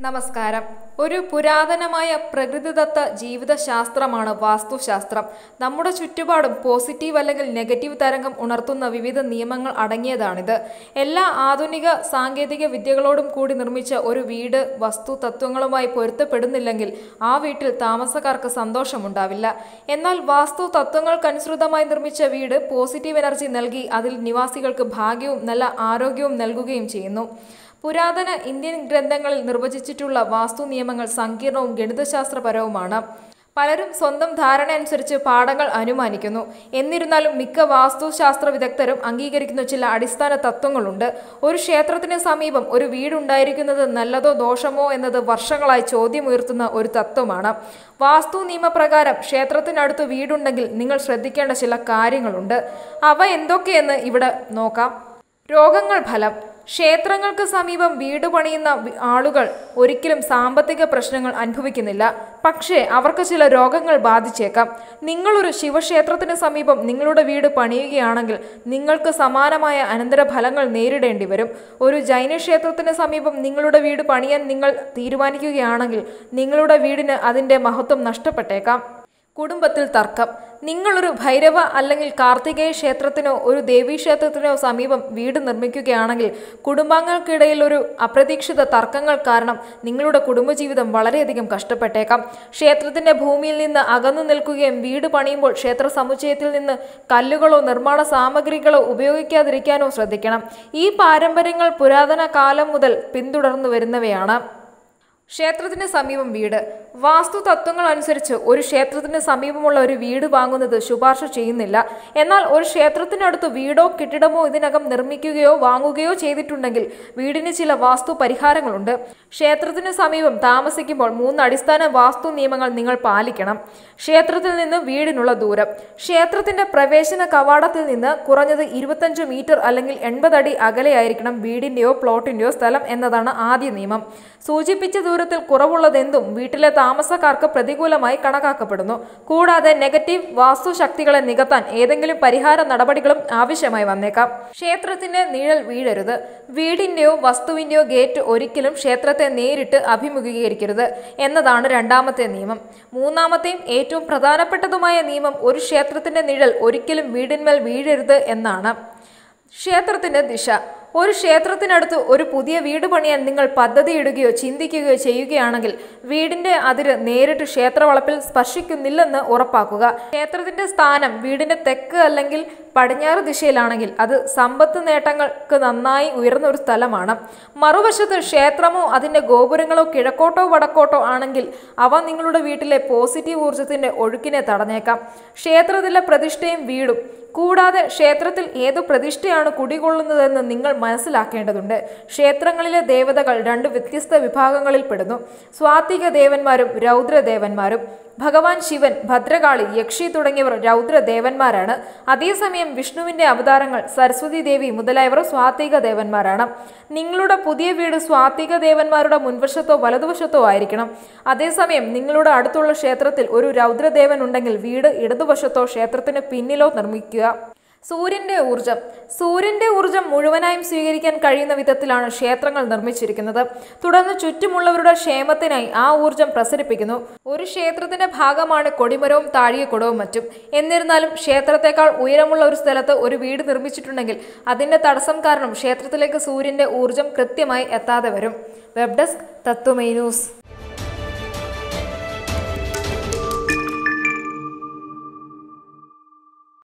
നമസ്കാരം ഒരു പുരാതനമായ പ്രകൃതിദത്ത ജീവിതശാസ്ത്രമാണ് വാസ്തുശാസ്ത്രം നമ്മുടെ ചുറ്റുപാടും പോസിറ്റീവ് അല്ലെങ്കിൽ നെഗറ്റീവ് തരംഗം ഉണർത്തുന്ന വിവിധ നിയമങ്ങൾ അടങ്ങിയതാണിത് എല്ലാ ആധുനിക സാങ്കേതിക വിദ്യകളോടും കൂടി നിർമ്മിച്ച ഒരു വീട് വസ്തു തത്വങ്ങളുമായി പൊരുത്തപ്പെടുന്നില്ലെങ്കിൽ ആ വീട്ടിൽ താമസക്കാർക്ക് സന്തോഷമുണ്ടാവില്ല എന്നാൽ വാസ്തു തത്വങ്ങൾക്കനുസൃതമായി നിർമ്മിച്ച വീട് പോസിറ്റീവ് എനർജി നൽകി അതിൽ നിവാസികൾക്ക് ഭാഗ്യവും നല്ല ആരോഗ്യവും നൽകുകയും ചെയ്യുന്നു പുരാതന ഇന്ത്യൻ ഗ്രന്ഥങ്ങളിൽ നിർവചിച്ചിട്ടുള്ള വാസ്തു നിയമങ്ങൾ സങ്കീർണവും ഗണിതശാസ്ത്രപരവുമാണ് പലരും സ്വന്തം ധാരണ അനുസരിച്ച് പാഠങ്ങൾ അനുമാനിക്കുന്നു എന്നിരുന്നാലും മിക്ക വാസ്തുശാസ്ത്ര വിദഗ്ധരും അംഗീകരിക്കുന്ന ചില അടിസ്ഥാന തത്വങ്ങളുണ്ട് ഒരു ക്ഷേത്രത്തിന് സമീപം ഒരു വീടുണ്ടായിരിക്കുന്നത് നല്ലതോ ദോഷമോ എന്നത് വർഷങ്ങളായി ചോദ്യമുയർത്തുന്ന ഒരു തത്വമാണ് വാസ്തു നിയമപ്രകാരം ക്ഷേത്രത്തിനടുത്ത് വീടുണ്ടെങ്കിൽ നിങ്ങൾ ശ്രദ്ധിക്കേണ്ട ചില കാര്യങ്ങളുണ്ട് അവ എന്തൊക്കെയെന്ന് ഇവിടെ നോക്കാം രോഗങ്ങൾ ഫലം ക്ഷേത്രങ്ങൾക്ക് സമീപം വീട് പണിയുന്ന വി- ആളുകൾ ഒരിക്കലും സാമ്പത്തിക പ്രശ്നങ്ങൾ അനുഭവിക്കുന്നില്ല പക്ഷേ അവർക്ക് ചില രോഗങ്ങൾ ബാധിച്ചേക്കാം നിങ്ങളൊരു ശിവക്ഷേത്രത്തിന് സമീപം നിങ്ങളുടെ വീട് പണിയുകയാണെങ്കിൽ നിങ്ങൾക്ക് സമാനമായ അനന്തരഫലങ്ങൾ നേരിടേണ്ടി വരും ഒരു ജൈന ക്ഷേത്രത്തിന് സമീപം നിങ്ങളുടെ വീട് പണിയാൻ നിങ്ങൾ തീരുമാനിക്കുകയാണെങ്കിൽ നിങ്ങളുടെ വീടിന് അതിൻ്റെ മഹത്വം നഷ്ടപ്പെട്ടേക്കാം കുടുംബത്തിൽ തർക്കം നിങ്ങളൊരു ഭൈരവ അല്ലെങ്കിൽ കാർത്തികേയ ക്ഷേത്രത്തിനോ ഒരു ദേവീക്ഷേത്രത്തിനോ സമീപം വീട് നിർമ്മിക്കുകയാണെങ്കിൽ കുടുംബാംഗങ്ങൾക്കിടയിൽ ഒരു അപ്രതീക്ഷിത തർക്കങ്ങൾ കാരണം നിങ്ങളുടെ കുടുംബജീവിതം വളരെയധികം കഷ്ടപ്പെട്ടേക്കാം ക്ഷേത്രത്തിന്റെ ഭൂമിയിൽ നിന്ന് അകന്നു നിൽക്കുകയും വീട് പണിയുമ്പോൾ ക്ഷേത്ര സമുച്ചയത്തിൽ നിന്ന് കല്ലുകളോ നിർമ്മാണ സാമഗ്രികളോ ഉപയോഗിക്കാതിരിക്കാനോ ശ്രദ്ധിക്കണം ഈ പാരമ്പര്യങ്ങൾ പുരാതന കാലം മുതൽ പിന്തുടർന്നു വരുന്നവയാണ് ക്ഷേത്രത്തിന് സമീപം വീട് വാസ്തു തത്വങ്ങൾ അനുസരിച്ച് ഒരു ക്ഷേത്രത്തിന് സമീപമുള്ള ഒരു വീട് വാങ്ങുന്നത് ശുപാർശ ചെയ്യുന്നില്ല എന്നാൽ ഒരു ക്ഷേത്രത്തിനടുത്ത് വീടോ കെട്ടിടമോ ഇതിനകം നിർമ്മിക്കുകയോ വാങ്ങുകയോ ചെയ്തിട്ടുണ്ടെങ്കിൽ വീടിന് ചില വാസ്തു പരിഹാരങ്ങളുണ്ട് ക്ഷേത്രത്തിന് സമീപം താമസിക്കുമ്പോൾ മൂന്ന് അടിസ്ഥാന വാസ്തു നിയമങ്ങൾ നിങ്ങൾ പാലിക്കണം ക്ഷേത്രത്തിൽ നിന്ന് വീടിനുള്ള ദൂരം ക്ഷേത്രത്തിന്റെ പ്രവേശന കവാടത്തിൽ നിന്ന് കുറഞ്ഞത് ഇരുപത്തഞ്ച് മീറ്റർ അല്ലെങ്കിൽ എൺപത് അടി അകലെയായിരിക്കണം വീടിന്റെയോ പ്ലോട്ടിന്റെയോ സ്ഥലം എന്നതാണ് ആദ്യ നിയമം സൂചിപ്പിച്ച ദൂരത്തിൽ കുറവുള്ളതെന്തും വീട്ടിലെ താമസക്കാർക്ക് പ്രതികൂലമായി കണക്കാക്കപ്പെടുന്നു കൂടാതെ നെഗറ്റീവ് വാസ്തുശക്തികളെ നികത്താൻ ഏതെങ്കിലും പരിഹാര നടപടികളും ആവശ്യമായി വന്നേക്കാം ക്ഷേത്രത്തിന്റെ നിഴൽ വീഴരുത് വീടിന്റെയോ വസ്തുവിന്റെയോ ഗേറ്റ് ഒരിക്കലും ക്ഷേത്രത്തെ നേരിട്ട് അഭിമുഖീകരിക്കരുത് എന്നതാണ് രണ്ടാമത്തെ നിയമം മൂന്നാമത്തെയും ഏറ്റവും പ്രധാനപ്പെട്ടതുമായ നിയമം ഒരു ക്ഷേത്രത്തിന്റെ നിഴൽ ഒരിക്കലും വീടിന്മേൽ വീഴരുത് എന്നാണ് ക്ഷേത്രത്തിന്റെ ദിശ ഒരു ക്ഷേത്രത്തിനടുത്ത് ഒരു പുതിയ വീട് പണിയാൻ നിങ്ങൾ പദ്ധതിയിടുകയോ ചിന്തിക്കുകയോ ചെയ്യുകയാണെങ്കിൽ വീടിന്റെ അതിര് നേരിട്ട് ക്ഷേത്രവളപ്പിൽ സ്പർശിക്കുന്നില്ലെന്ന് ഉറപ്പാക്കുക ക്ഷേത്രത്തിന്റെ സ്ഥാനം വീടിന്റെ തെക്ക് അല്ലെങ്കിൽ പടിഞ്ഞാറ് ദിശയിലാണെങ്കിൽ അത് സമ്പത്ത് നേട്ടങ്ങൾക്ക് നന്നായി ഉയർന്ന ഒരു സ്ഥലമാണ് മറുവശത്ത് ക്ഷേത്രമോ അതിന്റെ ഗോപുരങ്ങളോ കിഴക്കോട്ടോ വടക്കോട്ടോ ആണെങ്കിൽ അവ നിങ്ങളുടെ വീട്ടിലെ പോസിറ്റീവ് ഊർജത്തിന്റെ ഒഴുക്കിനെ തടഞ്ഞേക്കാം ക്ഷേത്രത്തിലെ പ്രതിഷ്ഠയും വീടും കൂടാതെ ക്ഷേത്രത്തിൽ ഏതു പ്രതിഷ്ഠയാണ് കുടികൊള്ളുന്നതെന്ന് നിങ്ങൾ മനസ്സിലാക്കേണ്ടതുണ്ട് ക്ഷേത്രങ്ങളിലെ ദേവതകൾ രണ്ട് വ്യത്യസ്ത വിഭാഗങ്ങളിൽ പെടുന്നു സ്വാത്തിക ദേവന്മാരും രൗദ്രദേവന്മാരും ഭഗവാൻ ശിവൻ ഭദ്രകാളി യക്ഷി തുടങ്ങിയവർ രൗദ്രദേവന്മാരാണ് അതേസമയം വിഷ്ണുവിന്റെ അവതാരങ്ങൾ സരസ്വതി ദേവി മുതലായവർ സ്വാത്തിക ദേവന്മാരാണ് നിങ്ങളുടെ പുതിയ വീട് സ്വാത്തിക ദേവന്മാരുടെ മുൻവശത്തോ വലതുവശത്തോ ആയിരിക്കണം അതേസമയം നിങ്ങളുടെ അടുത്തുള്ള ക്ഷേത്രത്തിൽ ഒരു രൗദ്രദേവൻ ഉണ്ടെങ്കിൽ വീട് ഇടതുവശത്തോ ക്ഷേത്രത്തിന് പിന്നിലോ നിർമ്മിക്കുക സൂര്യന്റെ ഊർജം സൂര്യന്റെ ഊർജം മുഴുവനായും സ്വീകരിക്കാൻ കഴിയുന്ന വിധത്തിലാണ് ക്ഷേത്രങ്ങൾ നിർമ്മിച്ചിരിക്കുന്നത് തുടർന്ന് ചുറ്റുമുള്ളവരുടെ ക്ഷേമത്തിനായി ആ ഊർജം പ്രസരിപ്പിക്കുന്നു ഒരു ക്ഷേത്രത്തിന്റെ ഭാഗമാണ് കൊടിമരവും താഴികക്കുടവും മറ്റും എന്നിരുന്നാലും ക്ഷേത്രത്തെക്കാൾ ഉയരമുള്ള ഒരു സ്ഥലത്ത് ഒരു വീട് നിർമ്മിച്ചിട്ടുണ്ടെങ്കിൽ അതിന്റെ തടസ്സം കാരണം ക്ഷേത്രത്തിലേക്ക് സൂര്യന്റെ ഊർജം കൃത്യമായി എത്താതെ വരും വെബ് ഡെസ്ക് തത്വമൈ ന്യൂസ്